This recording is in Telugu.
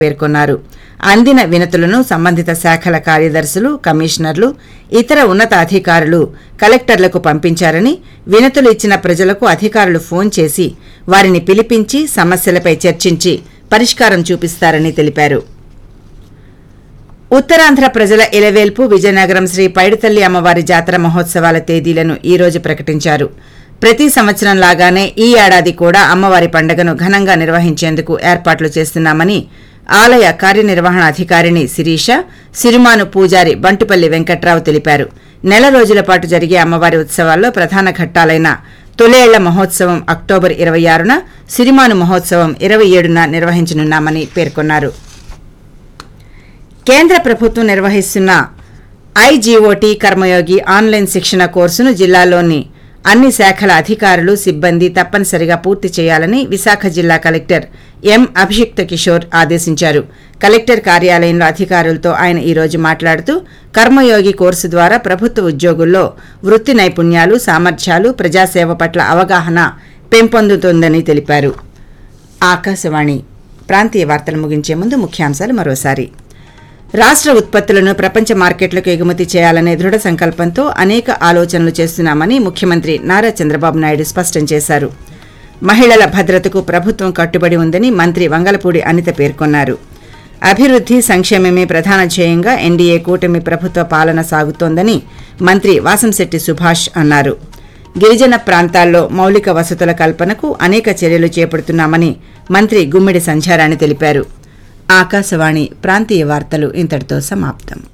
పేర్కొన్నారు అందిన వినతులను సంబంధిత శాఖల కార్యదర్శులు కమిషనర్లు ఇతర ఉన్నత అధికారులు కలెక్టర్లకు పంపించారని వినతులు ఇచ్చిన ప్రజలకు అధికారులు ఫోన్ చేసి వారిని పిలిపించి సమస్యలపై చర్చించి పరిష్కారం చూపిస్తారని తెలిపారు ఉత్తరాంధ్ర ప్రజల ఇలవేల్పు విజయనగరం శ్రీ పైడితల్లి అమ్మవారి జాతర మహోత్సవాల తేదీలను ఈ రోజు ప్రకటించారు ప్రతి సంవత్సరం లాగానే ఈ ఏడాది కూడా అమ్మవారి పండుగను ఘనంగా నిర్వహించేందుకు ఏర్పాట్లు చేస్తున్నామని ఆలయ కార్యనిర్వహణ అధికారిని శిరీష సిరిమాను పూజారి బంటుపల్లి వెంకట్రావు తెలిపారు నెల రోజుల పాటు జరిగే అమ్మవారి ఉత్సవాల్లో ప్రధాన ఘట్టాలైన తొలేళ్ల మహోత్సవం అక్టోబర్ ఇరవై ఆరున సిరిమాను మహోత్సవం ఇరవై ఏడున నిర్వహించనున్నామని పేర్కొన్నారు కేంద్ర ప్రభుత్వం నిర్వహిస్తున్న ఐజీఓటీ కర్మయోగి ఆన్లైన్ శిక్షణ కోర్సును జిల్లాలోని అన్ని శాఖల అధికారులు సిబ్బంది తప్పనిసరిగా పూర్తి చేయాలని విశాఖ జిల్లా కలెక్టర్ ఎం అభిషిక్త కిషోర్ ఆదేశించారు కలెక్టర్ కార్యాలయంలో అధికారులతో ఆయన ఈ రోజు మాట్లాడుతూ కర్మయోగి కోర్సు ద్వారా ప్రభుత్వ ఉద్యోగుల్లో వృత్తి నైపుణ్యాలు సామర్థ్యాలు ప్రజాసేవ పట్ల అవగాహన పెంపొందుతోందని తెలిపారు ఆకాశవాణి ప్రాంతీయ వార్తలు ముగించే ముందు ముఖ్యాంశాలు మరోసారి రాష్ట్ర ఉత్పత్తులను ప్రపంచ మార్కెట్లకు ఎగుమతి చేయాలనే దృఢ సంకల్పంతో అనేక ఆలోచనలు చేస్తున్నామని ముఖ్యమంత్రి నారా చంద్రబాబు నాయుడు స్పష్టం చేశారు మహిళల భద్రతకు ప్రభుత్వం కట్టుబడి ఉందని మంత్రి వంగలపూడి అనిత పేర్కొన్నారు అభివృద్ధి సంక్షేమమే ప్రధాన ధ్యేయంగా ఎన్డీఏ కూటమి ప్రభుత్వ పాలన సాగుతోందని మంత్రి వాసంశెట్టి సుభాష్ అన్నారు గిరిజన ప్రాంతాల్లో మౌలిక వసతుల కల్పనకు అనేక చర్యలు చేపడుతున్నామని మంత్రి గుమ్మిడి సంధ్యారాణి తెలిపారు ఆకాశవాణి ప్రాంతీయ వార్తలు ఇంతటితో సమాప్తం